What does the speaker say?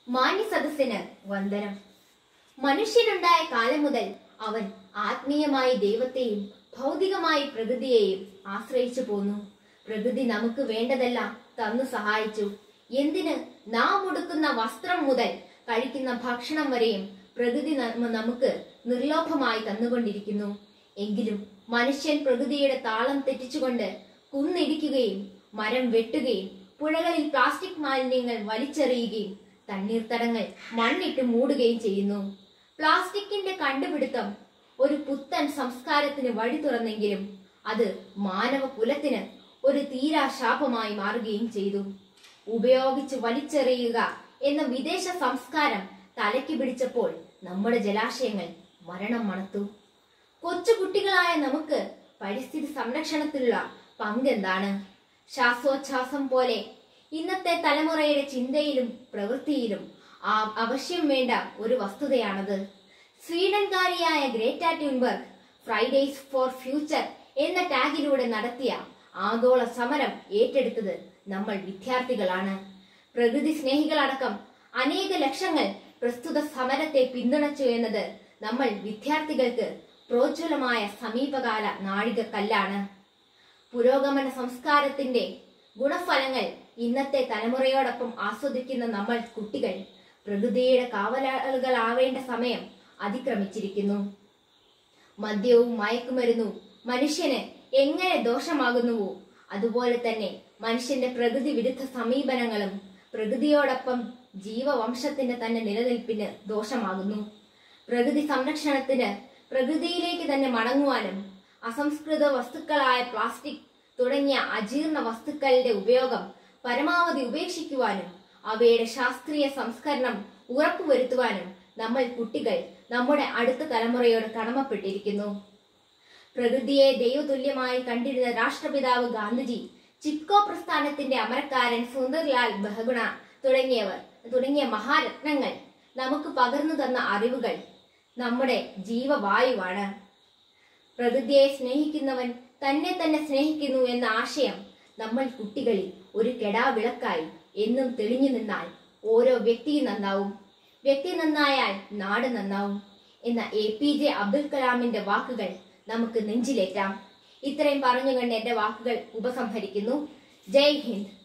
മാന്യ സദസ്സിന് വന്ദനം മനുഷ്യനുണ്ടായ കാലം മുതൽ അവൻ ആത്മീയമായി ദൈവത്തെയും ഭൗതികമായി പ്രകൃതിയെയും ആശ്രയിച്ചു പോന്നു പ്രകൃതി നമുക്ക് വേണ്ടതെല്ലാം തന്നു സഹായിച്ചു എന്തിന് നാം ഉടുക്കുന്ന വസ്ത്രം മുതൽ കഴിക്കുന്ന ഭക്ഷണം വരെയും പ്രകൃതി ന- നമുക്ക് നിർലോഭമായി തന്നുകൊണ്ടിരിക്കുന്നു എങ്കിലും മനുഷ്യൻ പ്രകൃതിയുടെ താളം തെറ്റിച്ചുകൊണ്ട് കുന്നിടിക്കുകയും മരം വെട്ടുകയും പുഴകളിൽ പ്ലാസ്റ്റിക് മാലിന്യങ്ങൾ വലിച്ചെറിയുകയും തണ്ണീർത്തടങ്ങൾ മണ്ണിട്ട് മൂടുകയും ചെയ്യുന്നു പ്ലാസ്റ്റിക്കിന്റെ കണ്ടുപിടുത്തം ഒരു പുത്തൻ സംസ്കാരത്തിന് വഴി തുറന്നെങ്കിലും അത് മാനവ കുലത്തിന് ഒരു തീരാ ശാപമായി മാറുകയും ചെയ്തു ഉപയോഗിച്ച് വലിച്ചെറിയുക എന്ന വിദേശ സംസ്കാരം തലയ്ക്ക് പിടിച്ചപ്പോൾ നമ്മുടെ ജലാശയങ്ങൾ മരണം മണത്തു കൊച്ചു കുട്ടികളായ നമുക്ക് പരിസ്ഥിതി സംരക്ഷണത്തിലുള്ള പങ്കെന്താണ് ശ്വാസോച്ഛ്വാസം പോലെ ഇന്നത്തെ തലമുറയുടെ ചിന്തയിലും പ്രവൃത്തിയിലും ആ അവശ്യം വേണ്ട ഒരു വസ്തുതയാണത് സ്വീഡൻകാരിയായ Greta Thunberg Fridays for future എന്ന ടാഗിലൂടെ നടത്തിയ ആഗോള സമരം ഏറ്റെടുത്തത് നമ്മൾ വിദ്യാർത്ഥികളാണ് പ്രകൃതി സ്നേഹികളടക്കം അനേക ലക്ഷങ്ങൾ പ്രസ്തുത സമരത്തെ പിന്തുണച്ചു എന്നത് നമ്മൾ വിദ്യാർത്ഥികൾക്ക് പ്രോജ്വലമായ സമീപകാല നാഴികക്കല്ലാണ് പുരോഗമന സംസ്കാരത്തിന്റെ ഗുണഫലങ്ങൾ ഇന്നത്തെ തലമുറയോടൊപ്പം ആസ്വദിക്കുന്ന നമ്മൾ കുട്ടികൾ പ്രകൃതിയുടെ കാവലാളുകളാവേണ്ട സമയം അതിക്രമിച്ചിരിക്കുന്നു മദ്യവും മയക്കുമരുന്നും മനുഷ്യന് എങ്ങനെ ദോഷമാകുന്നുവോ അതുപോലെ തന്നെ മനുഷ്യന്റെ പ്രകൃതി വിരുദ്ധ സമീപനങ്ങളും പ്രകൃതിയോടൊപ്പം ജീവവംശത്തിന്റെ തന്നെ നിലനിൽപ്പിന് ദോഷമാകുന്നു പ്രകൃതി സംരക്ഷണത്തിന് പ്രകൃതിയിലേക്ക് തന്നെ മടങ്ങുവാനും അസംസ്കൃത വസ്തുക്കളായ പ്ലാസ്റ്റിക് തുടങ്ങിയ അജീർണ വസ്തുക്കളുടെ ഉപയോഗം പരമാവധി ഉപേക്ഷിക്കുവാനും അവയുടെ ശാസ്ത്രീയ സംസ്കരണം ഉറപ്പുവരുത്തുവാനും നമ്മൾ കുട്ടികൾ നമ്മുടെ അടുത്ത തലമുറയോട് കടമപ്പെട്ടിരിക്കുന്നു പ്രകൃതിയെ ദൈവതുല്യമായി കണ്ടിരുന്ന രാഷ്ട്രപിതാവ് ഗാന്ധിജി ചിപ്കോ പ്രസ്ഥാനത്തിന്റെ അമരക്കാരൻ സുന്ദർലാൽ ബഹഗുണ തുടങ്ങിയവർ തുടങ്ങിയ മഹാരത്നങ്ങൾ നമുക്ക് പകർന്നു തന്ന അറിവുകൾ നമ്മുടെ ജീവവായുവാണ് പ്രകൃതിയെ സ്നേഹിക്കുന്നവൻ തന്നെ തന്നെ സ്നേഹിക്കുന്നു എന്ന ആശയം നമ്മൾ കുട്ടികളിൽ ഒരു കെടാവിളക്കായി എന്നും തെളിഞ്ഞു നിന്നാൽ ഓരോ വ്യക്തിയും നന്നാവും വ്യക്തി നന്നായാൽ നാട് നന്നാവും എന്ന എ പി ജെ അബ്ദുൽ കലാമിന്റെ വാക്കുകൾ നമുക്ക് നെഞ്ചിലേറ്റാം ഇത്രയും പറഞ്ഞുകൊണ്ട് എന്റെ വാക്കുകൾ ഉപസംഹരിക്കുന്നു ജയ് ഹിന്ദ്